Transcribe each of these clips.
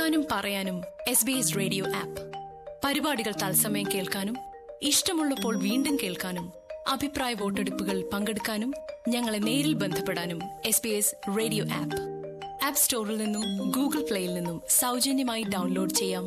കേൾക്കാനും പറയാനും S B S radio app പരിപാടികൾ തത്സമയം കേൾക്കാനും ഇഷ്ടമുള്ളപ്പോൾ വീണ്ടും കേൾക്കാനും അഭിപ്രായ വോട്ടെടുപ്പുകൾ പങ്കെടുക്കാനും ഞങ്ങളെ നേരിൽ ബന്ധപ്പെടാനും S B S radio app app സ്റ്റോറിൽ നിന്നും ഗൂഗിൾ പ്ലേയിൽ നിന്നും സൗജന്യമായി ഡൗൺലോഡ് ചെയ്യാം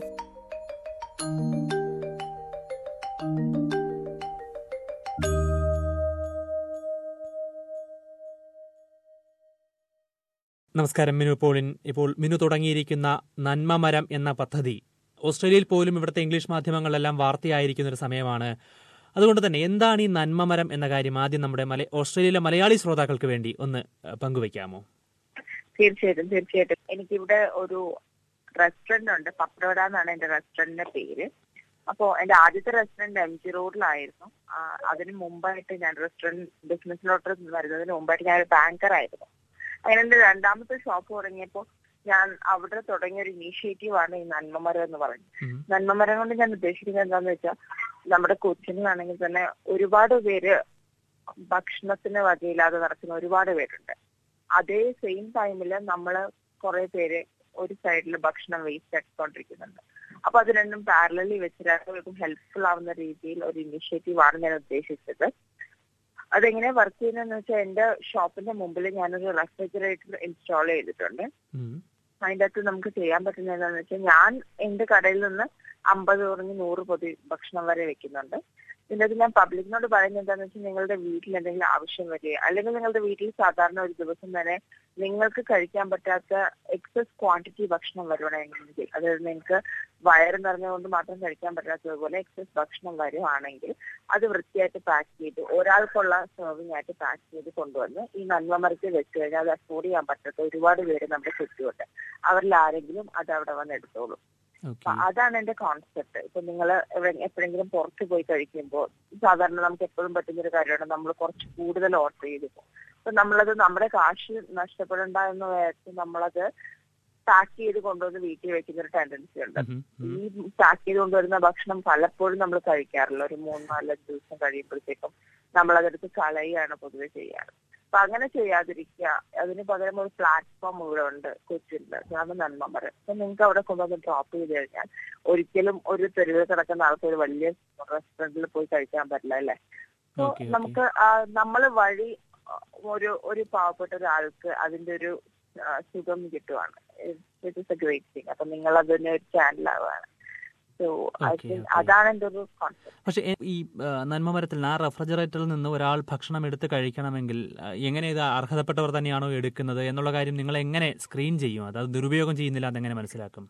നമസ്കാരം മിനു പോളിൻ ഇപ്പോൾ മിനു തുടങ്ങിയിരിക്കുന്ന നന്മ മരം എന്ന പദ്ധതി ഓസ്ട്രേലിയയിൽ പോലും ഇവിടുത്തെ ഇംഗ്ലീഷ് മാധ്യമങ്ങളിലെല്ലാം വാർത്തയായിരിക്കുന്ന ഒരു സമയമാണ് അതുകൊണ്ട് തന്നെ എന്താണ് ഈ നന്മ മരം എന്ന കാര്യം ആദ്യം നമ്മുടെ മല ഓസ്ട്രേലിയയിലെ മലയാളി ശ്രോതാക്കൾക്ക് വേണ്ടി ഒന്ന് ഏഹ്, പങ്കുവയ്ക്കാമോ തീർച്ചയായിട്ടും തീർച്ചയായിട്ടും എനിക്കിവിടെ ഒരു റെസ്റ്റോറന്റ് ഉണ്ട് പപ്രോഡ എന്നാണ് എന്റെ റെസ്റ്റോറന്റിന്റെ പേര് അപ്പോ എന്റെ ആദ്യത്തെ റെസ്റ്റോറന്റ് എം ജി റോഡിലായിരുന്നു ആ, അതിന് മുമ്പായിട്ട് ഞാൻ റെസ്റ്റോറന്റ് ബിസിനസ്സിലോട്ട് വരുന്നതിന് മുമ്പായിട്ട് ഞാൻ ഒരു ബാങ്കർ ആയിരുന്നു അങ്ങനെ എന്റെ രണ്ടാമത്തെ ഷോപ്പ് തുടങ്ങിയപ്പോ ഞാൻ അവിടെ തുടങ്ങിയ ഒരു ഇനീഷ്യേറ്റീവ് ആണ് ഈ നന്മമരം എന്ന് പറയുന്നത് ഉം. നന്മമരം കൊണ്ട് ഞാൻ ഉദ്ദേശിക്കുന്നത് എന്താന്ന് വെച്ചാൽ നമ്മുടെ കൊച്ചിനിലാണെങ്കിൽ തന്നെ ഒരുപാട് പേര് ഭക്ഷണത്തിന് വകയില്ലാതെ നടക്കുന്ന ഒരുപാട് പേരുണ്ട് അതേ സെയിം ടൈമിൽ നമ്മൾ കുറെ പേര് ഒരു സൈഡിൽ ഭക്ഷണം വേസ്റ്റ് ആക്കിക്കൊണ്ടിരിക്കുന്നുണ്ട് അപ്പൊ അത് രണ്ടും പാരലലി വെച്ച് രണ്ടുപേർക്കും ഹെൽപ്ഫുൾ ആവുന്ന രീതിയിൽ ഒരു ഇനിഷ്യേറ്റീവ് ആണ് ഞാൻ ഉദ്ദേശിച്ചത് അതെങ്ങനെ വർക്ക് ചെയ്യുന്നതെന്ന് വെച്ചാൽ എന്റെ ഷോപ്പിന്റെ മുമ്പിൽ ഞാനൊരു റെഫ്രിജറേറ്റർ ഇൻസ്റ്റാൾ ചെയ്തിട്ടുണ്ട് ഉം. അതിൻ്റെ അകത്ത് നമുക്ക് ചെയ്യാൻ പറ്റുന്നത് എന്താണെന്ന് വെച്ചാൽ ഞാൻ എന്റെ കടയിൽ നിന്ന് അമ്പത് തുടങ്ങി നൂറ് പൊതി ഭക്ഷണം വരെ വെക്കുന്നുണ്ട് ഇതിൻ്റെ അകത്ത് ഞാൻ പബ്ലിക്കിനോട് പറയുന്നത് എന്താണെന്ന് വെച്ചാൽ നിങ്ങളുടെ വീട്ടിൽ എന്തെങ്കിലും ആവശ്യം വരിക അല്ലെങ്കിൽ നിങ്ങളുടെ വീട്ടിൽ സാധാരണ ഒരു ദിവസം തന്നെ നിങ്ങൾക്ക് കഴിക്കാൻ പറ്റാത്ത എക്സസ് ക്വാണ്ടിറ്റി ഭക്ഷണം വരുവാണെങ്കിൽ അതായത് നിങ്ങൾക്ക് വയറ് നിറഞ്ഞുകൊണ്ട് മാത്രം കഴിക്കാൻ പറ്റാത്തതുപോലെ എക്സസ് ഭക്ഷണം വരുവാണെങ്കിൽ അത് വൃത്തിയായിട്ട് പാക്ക് ചെയ്ത് ഒരാൾക്കുള്ള സെർവിംഗ് ആയിട്ട് പാക്ക് ചെയ്ത് കൊണ്ടുവന്ന് ഈ നന്മമരത്തിൽ വെച്ച് കഴിഞ്ഞാൽ അത് അഫോർഡ് ചെയ്യാൻ പറ്റാത്ത ഒരുപാട് പേര് നമ്മുടെ ചുറ്റുമുണ്ട് അവരിൽ ആരെങ്കിലും അത് അവിടെ വന്ന് എടുത്തോളും ഓക്കെ അപ്പൊ അതാണ് എന്റെ കോൺസെപ്റ്റ് ഇപ്പൊ നിങ്ങൾ എപ്പോഴെങ്കിലും പുറത്ത് പോയി കഴിക്കുമ്പോൾ സാധാരണ നമുക്ക് എപ്പോഴും പറ്റുന്ന ഒരു കാര്യമാണ് നമ്മൾ കുറച്ച് കൂടുതൽ ഓർഡർ ചെയ്തു പോകും അപ്പൊ നമ്മളത് നമ്മുടെ കാശ് നഷ്ടപ്പെടണ്ട എന്ന് വിചാരിച്ച് നമ്മളത് പാക്ക് ചെയ്ത് കൊണ്ടുവന്ന് വീട്ടിൽ വെക്കുന്ന ഒരു ടെൻഡൻസി ഉണ്ട് ഉം, ഉം. ഈ പാക്ക് ചെയ്ത് കൊണ്ടുവരുന്ന ഭക്ഷണം പലപ്പോഴും നമ്മൾ കഴിക്കാറില്ല ഒരു മൂന്ന് നാല് ദിവസം കഴിയുമ്പോഴത്തേക്കും നമ്മൾ അതെടുത്ത് കളയുകയാണ് പൊതുവെ ചെയ്യാറ് അപ്പൊ അങ്ങനെ ചെയ്യാതിരിക്കുക അതിന് പകരം ഒരു പ്ലാറ്റ്ഫോം ഇവിടെ ഉണ്ട് കൊച്ചിയിൽ അതാണ് നന്മമരം അപ്പൊ നിങ്ങൾക്ക് അവിടെ കൊണ്ടുവന്ന് ഡ്രോപ്പ് ചെയ്ത് കഴിഞ്ഞാൽ ഒരിക്കലും ഒരു തെരുവിൽ കിടക്കുന്ന ആൾക്ക് ഒരു വലിയ റെസ്റ്റോറന്റിൽ പോയി കഴിക്കാൻ പറ്റില്ല അല്ലേ അപ്പൊ ഓക്കെ, ഓക്കെ. നമുക്ക് നമ്മൾ വഴി ആ, ഒരു ഒരു പാവപ്പെട്ട ഒരാൾക്ക് അതിന്റെ ഒരു ആ, സുഖം കിട്ടുവാണ് it is a great thing അപ്പൊ നിങ്ങൾ അതിന് ഒരു ചാനലാവാണ് so I Okay, think okay. അതാണ് എന്റെ ഒരു കോൺസെപ്റ്റ് പക്ഷെ എ- ഈ ആ, നന്മ മരത്തിൽ ആ റെഫ്രിജറേറ്ററിൽ നിന്ന് ഒരാൾ ഭക്ഷണം എടുത്ത് കഴിക്കണമെങ്കിൽ ആ, എങ്ങനെ ഇത് അർഹതപ്പെട്ടവർ തന്നെയാണോ എടുക്കുന്നത് എന്നുള്ള കാര്യം നിങ്ങൾ എങ്ങനെ സ്ക്രീൻ ചെയ്യും അത് ദുരുപയോഗം ചെയ്യുന്നില്ല അതെങ്ങനെ മനസ്സിലാക്കും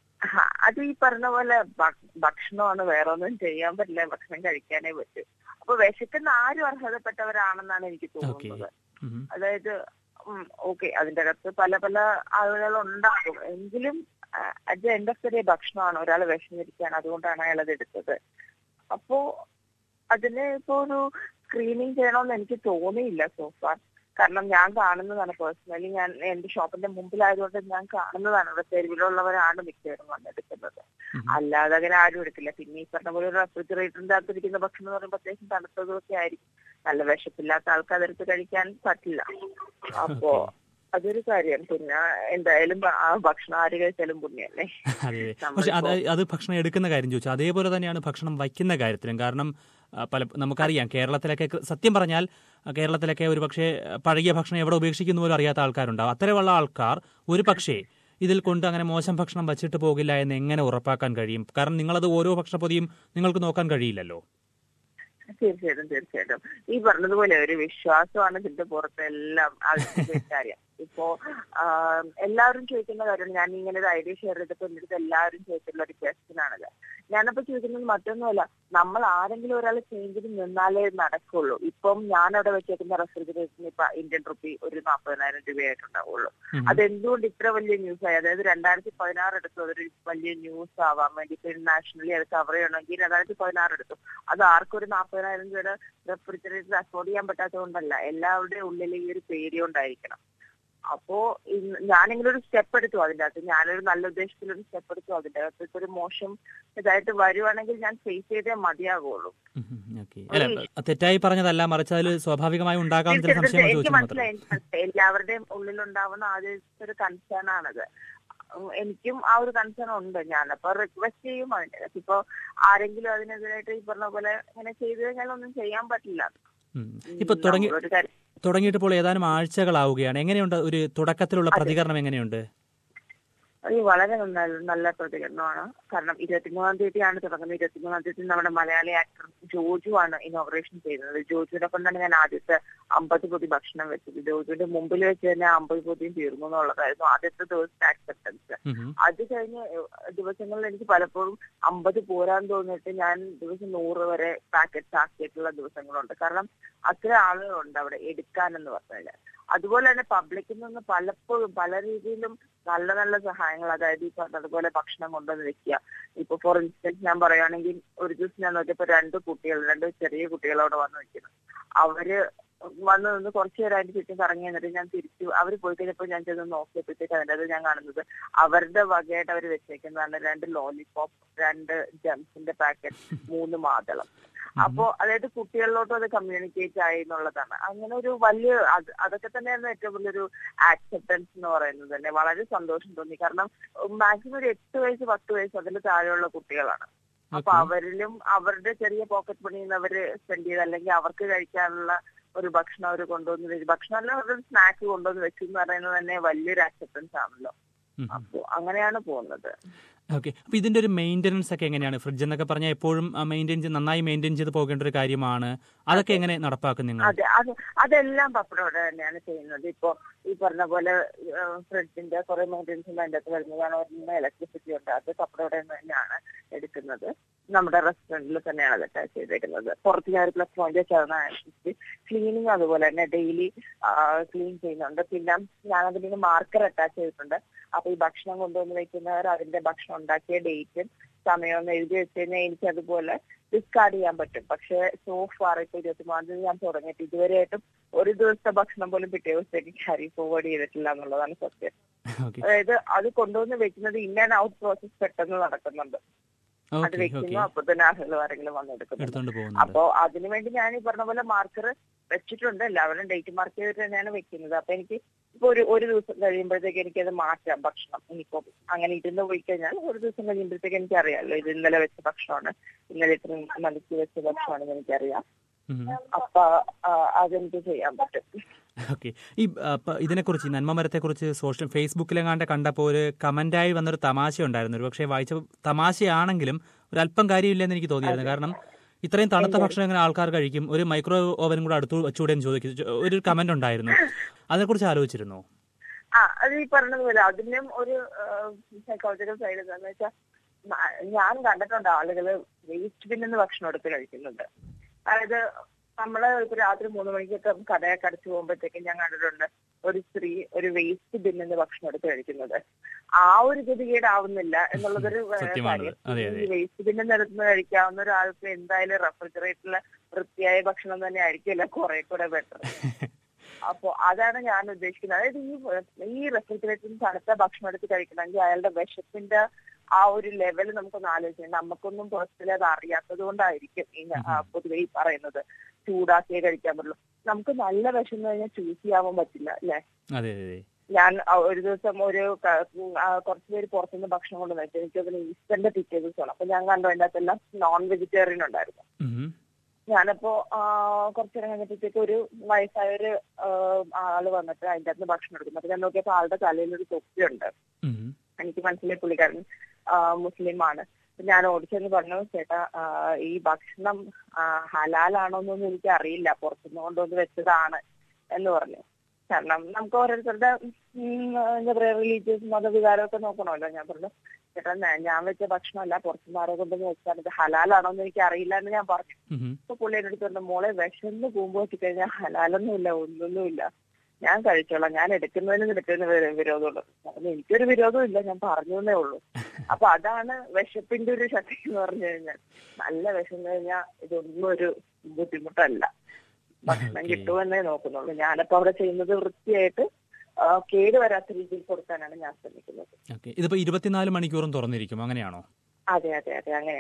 അത് ഈ പറഞ്ഞ പോലെ ഭ- ഭക്ഷണമാണ് വേറെ ഒന്നും ചെയ്യാൻ പറ്റില്ല ഭക്ഷണം കഴിക്കാനേ പറ്റൂ അപ്പൊ വിശക്കുന്ന ആരും അർഹതപ്പെട്ടവരാണെന്നാണ് എനിക്ക് ഓക്കെ തോന്നുന്നത് ഉം. അതായത് ഓക്കെ അതിന്റെ അകത്ത് പല പല ആളുകൾ ഉണ്ടാകും എങ്കിലും at the end of the day ഭക്ഷണമാണ് ഒരാൾ വിഷമിരിക്കുകയാണ് അതുകൊണ്ടാണ് അയാൾ അത് എടുത്തത് അപ്പോ അതിന് ഇപ്പോ ഒരു സ്ക്രീനിങ് ചെയ്യണമെന്ന് എനിക്ക് തോന്നിയില്ല സോഫാർ കാരണം ഞാൻ കാണുന്നതാണ് പേഴ്സണലി ഞാൻ എന്റെ ഷോപ്പിന്റെ മുമ്പിലായതുകൊണ്ട് ഞാൻ കാണുന്നതാണ് ഇവിടെ തെരുവിലുള്ളവരാണ് മിക്കവരും വന്നെടുക്കുന്നത് ഉം. അല്ലാതെ അങ്ങനെ ആരും എടുക്കില്ല പിന്നെ ഈ പറഞ്ഞ പോലെ ഒരു റെഫ്രിജറേറ്ററിന്റെ അകത്തിരിക്കുന്ന ഭക്ഷണം എന്ന് പറയുമ്പോൾ അത്യാവശ്യം തണുത്തതൊക്കെ ആയിരിക്കും നല്ല വിശപ്പില്ലാത്ത ആൾക്ക് അതെടുത്ത് കഴിക്കാൻ പറ്റില്ല അപ്പോ അതൊരു കാര്യം പിന്നെ എന്തായാലും ഭ- ആ ഭക്ഷണം ആര് കഴിച്ചാലും പുണ്യല്ലേ അതെ പക്ഷെ അത് നമ്മളിപ്പോ- അത് ഭക്ഷണം എടുക്കുന്ന കാര്യം ചോദിച്ചു അതേപോലെ തന്നെയാണ് ഭക്ഷണം വയ്ക്കുന്ന കാര്യത്തിലും കാരണം ആ, പല നമുക്കറിയാം കേരളത്തിലൊക്കെ കൃ- സത്യം പറഞ്ഞാൽ ആ, കേരളത്തിലൊക്കെ ഒരു പക്ഷേ പഴകിയ ഭക്ഷണം എവിടെ ഉപേക്ഷിക്കുന്ന പോലും അറിയാത്ത ആൾക്കാരുണ്ടാവും അത്തരമുള്ള ആൾക്കാർ ഒരു പക്ഷേ ഇതിൽ കൊണ്ട് അങ്ങനെ മോശം ഭക്ഷണം വച്ചിട്ട് പോകില്ല എന്ന് എങ്ങനെ ഉറപ്പാക്കാൻ കഴിയും കാരണം നിങ്ങളത് ഓരോ ഭക്ഷണപ്പൊതിയും നിങ്ങൾക്ക് നോക്കാൻ കഴിയില്ലല്ലോ തീർച്ചയായിട്ടും തീർച്ചയായിട്ടും ഈ പറഞ്ഞതുപോലെ ഒരു വിശ്വാസമാണ് ഇതിന്റെ പുറത്ത് എല്ലാം അതിന്റെ കാര്യം ഇപ്പോ ആം, എല്ലാവരും ചോദിക്കുന്ന കാര്യമാണ് ഞാൻ ഇങ്ങനെ ഒരു ഐഡിയ ഷെയർ ചെയ്തപ്പോൾ എൻ്റെ അടുത്ത് എല്ലാവരും ചോദിച്ചിട്ടുള്ള ഒരു ക്വസ്റ്റ്യൻ ആണത് ഞാനപ്പോ ചോദിക്കുന്നത് മറ്റൊന്നുമല്ല നമ്മൾ ആരെങ്കിലും ഒരാൾ ചേഞ്ചിന് നിന്നാലേ നടക്കുള്ളൂ ഇപ്പം ഞാൻ അവിടെ വെച്ചേക്കുന്ന റെഫ്രിജറേറ്ററിന് ഇപ്പൊ ഇന്ത്യൻ റുപ്പി ഒരു നാൽപ്പതിനായിരം രൂപയായിട്ടുണ്ടാവുള്ളൂ ഉം. അതെന്തുകൊണ്ട് ഇത്ര വലിയ ന്യൂസ് ആയി അതായത് രണ്ടായിരത്തി പതിനാറ് എടുത്തു അതൊരു വലിയ ന്യൂസ് ആവാൻ വേണ്ടി ഇപ്പൊ ഇന്റർനാഷണലി അത് കവർ ചെയ്യണമെങ്കിൽ രണ്ടായിരത്തി പതിനാറ് എടുത്തു അത് ആർക്കും ഒരു നാൽപ്പതിനായിരം രൂപയുടെ റെഫ്രിജറേറ്റർ അഫോർഡ് ചെയ്യാൻ പറ്റാത്തതുകൊണ്ടല്ല എല്ലാവരുടെയും ഉള്ളിൽ ഈ ഒരു പേടി കൊണ്ടായിരിക്കണം അപ്പോ ഇന്ന് ഞാനിങ്ങനെ ഒരു സ്റ്റെപ്പ് എടുത്തു അതിന്റെ അകത്ത് ഞാനൊരു നല്ല ഉദ്ദേശത്തിൽ ഒരു സ്റ്റെപ്പ് എടുത്തു അതിന്റെ അകത്ത് ഇപ്പൊ ഒരു മോശം ഇതായിട്ട് വരുവാണെങ്കിൽ ഞാൻ ഫേസ് ചെയ്തേ മതിയാകുള്ളൂ ഉം, ഉം, ഓക്കെ. അല്ല തെറ്റായി പറഞ്ഞതല്ല മറിച്ച് അതിൽ സ്വാഭാവികമായി ഉണ്ടാകാവുന്ന ചില തീർച്ചയായിട്ടും സംശയങ്ങൾ എനിക്ക് ചോദിച്ചു മാത്രം മനസ്സിലായി എനിക്ക് മനസ്സിലായി എല്ലാവരുടെയും ഉള്ളിലുണ്ടാവുന്ന ആദ്യത്തെ ഒരു കൺസേൺ ആണത് ഉം, എനിക്കും ആ ഒരു കൺസേൺ ഉണ്ട് ഞാനപ്പോ റിക്വസ്റ്റ് ചെയ്യും അതിന്റെ ഇപ്പൊ ആരെങ്കിലും അതിനെതിരായിട്ട് ഈ പറഞ്ഞ പോലെ ഇങ്ങനെ ചെയ്തു കഴിഞ്ഞാൽ ഒന്നും ചെയ്യാൻ പറ്റില്ല ഉം. ഇപ്പൊ തുടങ്ങി നമ്മളൊരു കാര്യം തുടങ്ങിയിട്ട് ഇപ്പോൾ ഏതാനും ആഴ്ചകളാവുകയാണ് എങ്ങനെയുണ്ട് ഒരു തുടക്കത്തിലുള്ള പ്രതികരണം എങ്ങനെയുണ്ട് അത് വളരെ നല്ല നല്ല പ്രതികരണമാണ് കാരണം ഇരുപത്തിമൂന്നാം തീയതിയാണ് തുടങ്ങുന്നത് ഇരുപത്തിമൂന്നാം തീയതി നമ്മുടെ മലയാളി ആക്ടർ ജോജു ആണ് ഇനോഗ്രേഷൻ ചെയ്യുന്നത് ജോജുവിനെ കൊണ്ടാണ് ഞാൻ ആദ്യത്തെ അമ്പത് പൊതി ഭക്ഷണം വെച്ചത് ജോജുവിന്റെ മുമ്പിൽ വെച്ച് തന്നെ അമ്പത് പൊതിയും തീർന്നു എന്നുള്ളതായിരുന്നു ആദ്യത്തെ ദിവസത്തെ ആക്സെപ്റ്റൻസ് ഉം. അത് കഴിഞ്ഞ് ദിവസങ്ങളിൽ എനിക്ക് പലപ്പോഴും അമ്പത് പോരാൻ തോന്നിയിട്ട് ഞാൻ ദിവസം നൂറ് വരെ പാക്കറ്റ്സ് ആക്കിയിട്ടുള്ള ദിവസങ്ങളുണ്ട് കാരണം അത്ര ആളുകളുണ്ട് അവിടെ എടുക്കാനെന്ന് പറഞ്ഞാൽ അതുപോലെ തന്നെ പബ്ലിക്കിൽ നിന്ന് പലപ്പോഴും പല രീതിയിലും നല്ല നല്ല സഹായങ്ങൾ അതായത് ഈ പറഞ്ഞതുപോലെ ഭക്ഷണം കൊണ്ടുവന്ന് വെക്കുക ഇപ്പൊ ഫോർ ഇൻസ്റ്റൻസ് ഞാൻ പറയുകയാണെങ്കിൽ ഒരു ദിവസം ഞാൻ നോക്കിയപ്പോ രണ്ട് കുട്ടികൾ രണ്ട് ചെറിയ കുട്ടികൾ അവിടെ വന്ന് നിൽക്കുന്നു അവര് വന്ന് നിന്ന് കുറച്ചു നേരം അതിന്റെ ചുറ്റും കറങ്ങി എന്നിട്ട് ഞാൻ തിരിച്ചു അവർ പോയി കഴിഞ്ഞപ്പോൾ ഞാൻ ചെന്ന് നോക്കിയപ്പോഴത്തേക്ക് അതിൻ്റെ അത് ഞാൻ കാണുന്നത് അവരുടെ വകയായിട്ട് അവർ വെച്ചേക്കുന്നതാണ് രണ്ട് ലോലിപോപ്പ് രണ്ട് ജംസിന്റെ പാക്കറ്റ് മൂന്ന് മാതളം അപ്പോ അതായത് കുട്ടികളിലോട്ടും അത് കമ്മ്യൂണിക്കേറ്റ് ആയി എന്നുള്ളതാണ് അങ്ങനെ ഒരു വലിയ അത് അതൊക്കെ തന്നെയായിരുന്നു ഏറ്റവും വലിയൊരു ആക്സെപ്റ്റൻസ് എന്ന് പറയുന്നത് തന്നെ വളരെ സന്തോഷം തോന്നി കാരണം മാക്സിമം ഒരു എട്ട് വയസ്സ് പത്ത് വയസ്സ് അതിൽ താഴെയുള്ള കുട്ടികളാണ് അപ്പൊ ഓക്കെ. അവരിലും അവരുടെ ചെറിയ പോക്കറ്റ് മണിയിൽ നിന്ന് അവര് സ്പെൻഡ് ചെയ്ത് അല്ലെങ്കിൽ അവർക്ക് കഴിക്കാനുള്ള ഒരു ഭക്ഷണം അവർ കൊണ്ടുവന്ന് വെച്ചു ഭക്ഷണം അല്ല അവരുടെ സ്നാക്ക് കൊണ്ടുവന്ന് വെച്ചു എന്ന് പറയുന്നത് തന്നെ വലിയൊരു ആക്സെപ്റ്റൻസ് ആണല്ലോ ഉം. അപ്പൊ അങ്ങനെയാണ് പോകുന്നത് ഓക്കെ അപ്പൊ ഇതിന്റെ ഒരു മെയിൻ്റനൻസ് ഒക്കെ എങ്ങനെയാണ് ഫ്രിഡ്ജ് എന്നൊക്കെ പറഞ്ഞാൽ എപ്പോഴും മെയിൻറ്റെയിൻ ചെയ്ത് നന്നായി മെയിൻറ്റെയിൻ ചെയ്ത് പോകേണ്ട ഒരു കാര്യമാണ് അതൊക്കെ എങ്ങനെ നടപ്പാക്കും നിങ്ങൾ അതെ അത് അതെല്ലാം പപ്പടോടെ തന്നെയാണ് ചെയ്യുന്നത് ഇപ്പൊ ഈ പറഞ്ഞ പോലെ ഫ്രിഡ്ജിന്റെ കുറെ മെയിൻ്റെനൻസ് അതിന്റെ അകത്ത് വരുന്നതാണ് വരുന്ന ഇലക്ട്രിസിറ്റി ഉണ്ട് അത് പപ്പടോടെ തന്നെയാണ് എടുക്കുന്നത് നമ്മുടെ റെസ്റ്റോറന്റിൽ തന്നെയാണ് അത് അറ്റാച്ച് ചെയ്തേക്കുന്നത് പുറത്ത് ഞാൻ ഒരു പ്ലസ് പോയിന്റ് ചേർന്നതനുസരിച്ച് ക്ലീനിങ് അതുപോലെ തന്നെ ഡെയിലി ക്ലീൻ ചെയ്യുന്നുണ്ട് പിന്നെ ഞാൻ അതിന് മാർക്കർ അറ്റാച്ച് ചെയ്തിട്ടുണ്ട് അപ്പൊ ഈ ഭക്ഷണം കൊണ്ടുവന്ന് വെക്കുന്നവർ അതിന്റെ ഭക്ഷണം ഉണ്ടാക്കിയ ഡേറ്റും സമയവും എഴുതി വെച്ച് കഴിഞ്ഞാൽ എനിക്ക് അതുപോലെ ഡിസ്കാർഡ് ചെയ്യാൻ പറ്റും പക്ഷെ സോ ഫാർ ഇപ്പൊ ഇരുപത്തിമൂന്നാം തീയതി ഞാൻ തുടങ്ങിയിട്ട് ഇതുവരെയായിട്ടും ഒരു ദിവസത്തെ ഭക്ഷണം പോലും പിറ്റേ ദിവസത്തേക്ക് ക്യാരി ഫോർവേഡ് ചെയ്തിട്ടില്ല എന്നുള്ളതാണ് സത്യം ഓക്കെ അതായത് അത് കൊണ്ടുവന്ന് വെക്കുന്നത് ഇൻ ആൻഡ് ഔട്ട് പ്രോസസ് പെട്ടെന്ന് നടക്കുന്നുണ്ട് അത് ഓക്കെ വെക്കുന്നു ഓക്കെ അപ്പൊ തന്നെ ആളുകൾ ആരെങ്കിലും വന്നെടുക്കുന്നു എടുത്തോണ്ട് പോകുന്നുണ്ട് അപ്പോ അതിനുവേണ്ടി ഞാൻ ഈ പറഞ്ഞ പോലെ മാർക്കർ വെച്ചിട്ടുണ്ട് എല്ലാവരും ഡേറ്റ് മാർക്ക് ചെയ്തിട്ട് തന്നെയാണ് വെക്കുന്നത് അപ്പൊ എനിക്ക് ഇപ്പൊ ഒരു ഒരു ദിവസം കഴിയുമ്പോഴത്തേക്ക് എനിക്കത് മാറ്റാം ഭക്ഷണം ഇനിയിപ്പോ അങ്ങനെ ഇരുന്ന് പോയി കഴിഞ്ഞാൽ ഒരു ദിവസം കഴിയുമ്പോഴത്തേക്ക് എനിക്കറിയാമല്ലോ ഇത് ഇന്നലെ വെച്ച ഭക്ഷണമാണ് ഇന്നലെ ഇത്ര മണിക്ക് വെച്ച ഭക്ഷണമാണെന്ന് എനിക്കറിയാം ഉം. അപ്പൊ ആ, അതെനിക്ക് ചെയ്യാൻ പറ്റും ഓക്കെ ഈ ആ, പ- ഇതിനെക്കുറിച്ച് ഈ നന്മമരത്തെക്കുറിച്ച് സോഷ്യൽ ഫേസ്ബുക്കിലെങ്ങാണ്ട് കണ്ടപ്പോൾ ഒരു കമന്റായി വന്നൊരു തമാശ ഉണ്ടായിരുന്നു ഒരു പക്ഷേ വായിച്ച തമാശയാണെങ്കിലും ഒരു അല്പം കാര്യമില്ലെന്ന് എനിക്ക് തോന്നിയായിരുന്നു കാരണം ഇത്രയും തണുത്ത ഭക്ഷണം എങ്ങനെ ആൾക്കാർ കഴിക്കും ഒരു മൈക്രോ ഓവനും കൂടെ അടുത്ത് വെച്ചുകൂടെ ചോദിക്കും ഒരു കമന്റ് ഉണ്ടായിരുന്നു അതിനെക്കുറിച്ച് ആലോചിച്ചിരുന്നോ ആ അത് ഈ പറഞ്ഞതുപോലെ അതിനും ഒരു സൈക്കോളജിക്കൽ സൈഡ് എന്താന്ന് വെച്ചാൽ ഞാൻ കണ്ടിട്ടുണ്ട് ആളുകള് വേസ്റ്റ് ബിന്നിന്ന് ഭക്ഷണം എടുത്ത് കഴിക്കുന്നുണ്ട് അതായത് നമ്മള് ഇപ്പൊ രാത്രി മൂന്ന് മണിക്കൊക്കെ കടയൊക്കെ അടച്ചു പോകുമ്പോഴത്തേക്കും ഞാൻ കണ്ടിട്ടുണ്ട് ഒരു സ്ത്രീ ഒരു വേസ്റ്റ് ബിന്നിന്ന് ഭക്ഷണം എടുത്ത് കഴിക്കുന്നത് ആ ഒരു ഗതികേടാവുന്നില്ല എന്നുള്ളതൊരു ഏഹ്, സത്യമാണത്. കാര്യം. അതെ, അതെ. ഈ വേസ്റ്റ് ബിന്നിൽ നിന്ന് കഴിക്കാവുന്ന ഒരാൾക്ക് എന്തായാലും റെഫ്രിജറേറ്ററിലെ വൃത്തിയായ ഭക്ഷണം തന്നെ ആയിരിക്കില്ല കുറെ കൂടെ ബെറ്റർ അപ്പോ അതാണ് ഞാൻ ഉദ്ദേശിക്കുന്നത് അതായത് ഈ ഈ റെഫ്രിജറേറ്ററിൽ തണുത്ത ഭക്ഷണം എടുത്ത് കഴിക്കണമെങ്കിൽ അയാളുടെ വിശപ്പിന്റെ ആ ഒരു ലെവൽ നമുക്കൊന്ന് ആലോചിക്കാം നമുക്കൊന്നും പേഴ്സണലി അത് അറിയാത്തത് കൊണ്ടായിരിക്കും ഈ ഞാൻ, ആ, പൊതുവെ ഈ പറയുന്നത് ചൂടാക്കിയേ കഴിക്കാൻ പറ്റുള്ളൂ നമുക്ക് നല്ല വിശന്ന് കഴിഞ്ഞാൽ ചൂസ് ചെയ്യാൻ പറ്റില്ല അല്ലെ അതെ അതെ അതെ ഞാൻ അ- ഒരു ദിവസം ഒരു ക- ഉം, ആ, കുറച്ച് പേര് പുറത്തുനിന്ന് ഭക്ഷണം കൊണ്ട് വെച്ചു എനിക്ക് അതിന് ഈസ്റ്ററിന്റെ പിറ്റേ ദിവസമാണ് അപ്പൊ ഞാൻ കണ്ടു അതിന്റെ അകത്തെല്ലാം നോൺ വെജിറ്റേറിയൻ ഉണ്ടായിരുന്നു ഉം. ഞാനപ്പോ ആ, കുറച്ച് നേരം കഴിഞ്ഞപ്പോഴത്തേക്ക് ഒരു വയസ്സായ ഒരു ആ, ആള് വന്നിട്ട് അതിന്റെ അകത്ത് ഭക്ഷണം എടുക്കുന്നു അപ്പൊ ഞാൻ നോക്കിയപ്പോ ആളുടെ തലയിൽ ഒരു തൊപ്പിയുണ്ട് ഉം. എനിക്ക് മനസ്സിലായി പുള്ളിക്കാരൻ ആ, മുസ്ലിം ആണ് അപ്പൊ ഞാൻ ഓടിച്ചെന്ന് പറഞ്ഞു ചേട്ടാ ആ, ഈ ഭക്ഷണം ആ, ഹലാലാണോ എന്നൊന്നും എനിക്ക് അറിയില്ല പുറത്തുനിന്ന് കൊണ്ടുവന്ന് വെച്ചതാണ് എന്ന് പറഞ്ഞു കാരണം നമുക്ക് ഓരോരുത്തരുടെ ഉം, എന്താ പറയാ റിലീജിയസ് മതവികാരമൊക്കെ നോക്കണമല്ലോ ഞാൻ പറഞ്ഞു ചേട്ടാ ഞാൻ- ഞാൻ വെച്ച ഭക്ഷണമല്ല പുറത്തുനിന്ന് ആരോ കൊണ്ടുവന്ന് വെച്ചാൽ ഇത് ഹലാലാണോ എന്ന് എനിക്ക് അറിയില്ല എന്ന് ഞാൻ പറഞ്ഞു ഉം. അപ്പൊ പുള്ളി എന്റെ അടുത്ത് പറഞ്ഞു മോളെ വിശന്ന് പോകുമ്പോ കഴിഞ്ഞാൽ ഹലാലൊന്നുമില്ല ഒന്നൊന്നുമില്ല ഞാൻ കഴിച്ചോളാം ഞാൻ എടുക്കുന്നതിന് നിനക്ക് വി- വിരോധമുള്ളൂ പറഞ്ഞു എനിക്കൊരു വിരോധവും ഇല്ല ഞാൻ പറഞ്ഞു എന്നേ ഉള്ളൂ അപ്പൊ അതാണ് വിശപ്പിന്റെ ഒരു ശക്തി എന്ന് പറഞ്ഞു കഴിഞ്ഞാൽ നല്ല വിശന്ന് കഴിഞ്ഞാൽ ഇതൊന്നും ഒരു ബുദ്ധിമുട്ടല്ല ഭക്ഷണം Okay. കിട്ടുമെന്നേ നോക്കുന്നുള്ളൂ ഞാനപ്പോ അവിടെ ചെയ്യുന്നത് വൃത്തിയായിട്ട് ആ, കേട് വരാത്ത രീതിയിൽ കൊടുക്കാനാണ് ഞാൻ ശ്രമിക്കുന്നത് ഓക്കെ ഇതിപ്പോ ഇരുപത്തിനാല് മണിക്കൂറും തുറന്നിരിക്കും അങ്ങനെയാണോ അതെ അതെ അതെ അങ്ങനെയാണ്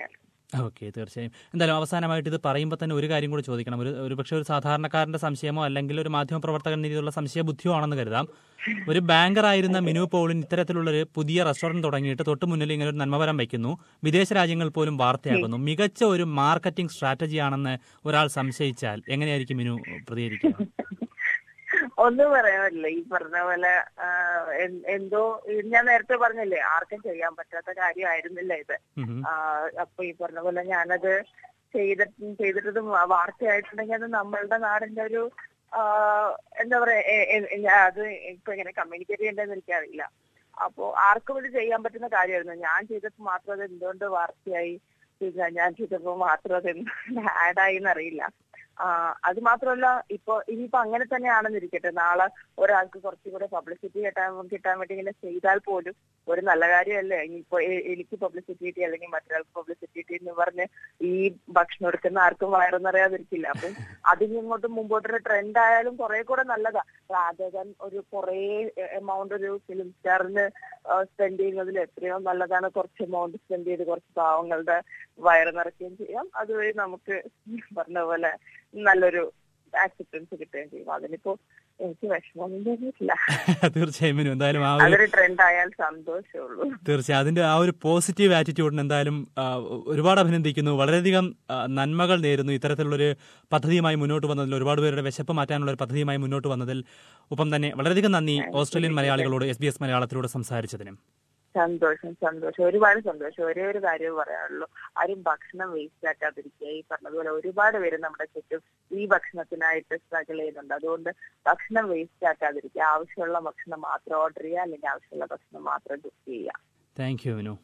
ഓക്കെ തീർച്ചയായും എന്തായാലും അവസാനമായിട്ട് ഇത് പറയുമ്പോൾ തന്നെ ഒരു കാര്യം കൂടി ചോദിക്കണം ഒരു ഒരു പക്ഷേ ഒരു സാധാരണക്കാരന്റെ സംശയമോ അല്ലെങ്കിൽ ഒരു മാധ്യമ പ്രവർത്തകൻ രീതിയിലുള്ള സംശയ ബുദ്ധിയോ ആണെന്ന് കരുതാം ഒരു ബാങ്കർ ആയിരുന്ന മിനു പോളിൻ ഇത്തരത്തിലുള്ളൊരു പുതിയ റെസ്റ്റോറന്റ് തുടങ്ങിയിട്ട് തൊട്ട് മുന്നിൽ ഇങ്ങനെ ഒരു നന്മവരം വയ്ക്കുന്നു വിദേശ രാജ്യങ്ങൾ പോലും വാർത്തയാക്കുന്നു മികച്ച ഒരു മാർക്കറ്റിംഗ് സ്ട്രാറ്റജി ആണെന്ന് ഒരാൾ സംശയിച്ചാൽ എങ്ങനെയായിരിക്കും മിനു പ്രതികരിക്കുക ഒന്നും പറയാൻ പറ്റില്ല ഈ പറഞ്ഞ പോലെ ആ, എൻ- എന്തോ ഞാൻ നേരത്തെ പറഞ്ഞില്ലേ ആർക്കും ചെയ്യാൻ പറ്റാത്ത കാര്യമായിരുന്നില്ല ഇത് ഉം. ആ, അപ്പൊ ഈ പറഞ്ഞ പോലെ ഞാനത് ചെയ്തിട്ട് ചെയ്തിട്ടത് വാർത്തയായിട്ടുണ്ടെങ്കിൽ അത് നമ്മളുടെ നാടിന്റെ ഒരു ആ, എന്താ പറയാ എ- എ- ഞാൻ അത് ഇപ്പൊ എങ്ങനെ കമ്മ്യൂണിക്കേറ്റ് ചെയ്യേണ്ടതെന്ന് എനിക്കറിയില്ല അപ്പോ ആർക്കും ഇത് ചെയ്യാൻ പറ്റുന്ന കാര്യമായിരുന്നു ഞാൻ ചെയ്തപ്പോ മാത്രം അത് എന്തുകൊണ്ട് വാർത്തയായി പിന്നെ ഞാൻ ചെയ്തപ്പോ മാത്രം അത് എന്തുകൊണ്ട് ആഡായി എന്നറിയില്ല ആ, അത് മാത്രമല്ല ഇപ്പൊ ഇനിയിപ്പോ അങ്ങനെ തന്നെയാണെന്നിരിക്കട്ടെ നാളെ ഒരാൾക്ക് കുറച്ചും കൂടെ പബ്ലിസിറ്റി കിട്ടാൻ കിട്ടാൻ വേണ്ടി ഇങ്ങനെ ചെയ്താൽ പോലും ഒരു നല്ല കാര്യമല്ലേ ഇനിയിപ്പോ എ- എനിക്ക് പബ്ലിസിറ്റി കിട്ടി അല്ലെങ്കിൽ മറ്റൊരാൾക്ക് പബ്ലിസിറ്റി കിട്ടി എന്ന് പറഞ്ഞ് ഈ ഭക്ഷണം എടുക്കുന്ന ആർക്കും വയറൊന്നറിയാതിരിക്കില്ല അപ്പം അതിന് ഇങ്ങോട്ട് മുമ്പോട്ടൊരു ട്രെൻഡ് ആയാലും കുറെ കൂടെ നല്ലതാ രാജകൻ ഒരു കുറെ എമൗണ്ട് ഒരു ഫിലിം സ്റ്റാറിന് സ്പെൻഡ് ചെയ്യുന്നതിൽ എത്രയോ നല്ലതാണ് കുറച്ച് എമൗണ്ട് സ്പെൻഡ് ചെയ്ത് കുറച്ച് പാവങ്ങളുടെ വയറ് നിറയ്ക്കുകയും ചെയ്യാം അതുവഴി നമുക്ക് പറഞ്ഞ പോലെ നല്ലൊരു ആക്സെപ്റ്റൻസ് കിട്ടുകയും ചെയ്യും അതിനിപ്പോ എനിക്ക് വിഷമമൊന്നും തോന്നിയിട്ടില്ല തീർച്ചയായും മിനു എന്തായാലും ആ ഒരു അതൊരു ട്രെൻഡ് ആയാൽ സന്തോഷമുള്ളൂ തീർച്ചയായും അതിന്റെ ആ ഒരു പോസിറ്റീവ് ആറ്റിറ്റ്യൂഡിന് എന്തായാലും ആ, ഒരുപാട് അഭിനന്ദിക്കുന്നു വളരെയധികം ആ, നന്മകൾ നേരുന്നു ഇത്തരത്തിലുള്ളൊരു പദ്ധതിയുമായി മുന്നോട്ട് വന്നതിൽ ഒരുപാട് പേരുടെ വിശപ്പ് മാറ്റാനുള്ള ഒരു പദ്ധതിയുമായി മുന്നോട്ട് വന്നതിൽ ഒപ്പം തന്നെ വളരെയധികം നന്ദി ഓസ്ട്രേലിയൻ മലയാളികളോട് എസ് ബി എസ് മലയാളത്തിലൂടെ സംസാരിച്ചതിനും സന്തോഷം സന്തോഷം ഒരുപാട് സന്തോഷം ഒരേ ഒരു കാര്യമേ പറയാനുള്ളൂ ആരും ഭക്ഷണം വേസ്റ്റ് ആക്കാതിരിക്കുക ഈ പറഞ്ഞതുപോലെ ഒരുപാട് പേര് നമ്മുടെ ചുറ്റും ഈ ഭക്ഷണത്തിനായിട്ട് സ്ട്രഗിൾ ചെയ്യുന്നുണ്ട് അതുകൊണ്ട് ഭക്ഷണം വേസ്റ്റ് ആക്കാതിരിക്കുക ആവശ്യമുള്ള ഭക്ഷണം മാത്രം ഓർഡർ ചെയ്യുക അല്ലെങ്കിൽ ആവശ്യമുള്ള ഭക്ഷണം മാത്രം കുക്ക് ചെയ്യുക thank you Vinu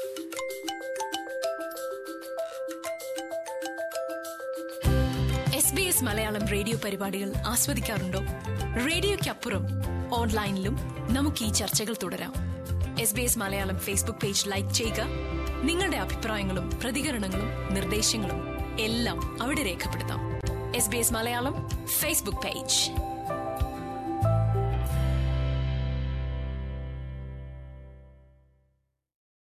S B S Malayalam radio പരിപാടികൾ ആസ്വദിക്കാറുണ്ടോ റേഡിയോയ്ക്കപ്പുറം ഓൺലൈനിലും നമുക്ക് ഈ ചർച്ചകൾ തുടരാം S B S Malayalam Facebook page like ചെയ്യുക നിങ്ങളുടെ അഭിപ്രായങ്ങളും പ്രതികരണങ്ങളും നിർദ്ദേശങ്ങളും എല്ലാം അവിടെ രേഖപ്പെടുത്താം S B S Malayalam Facebook page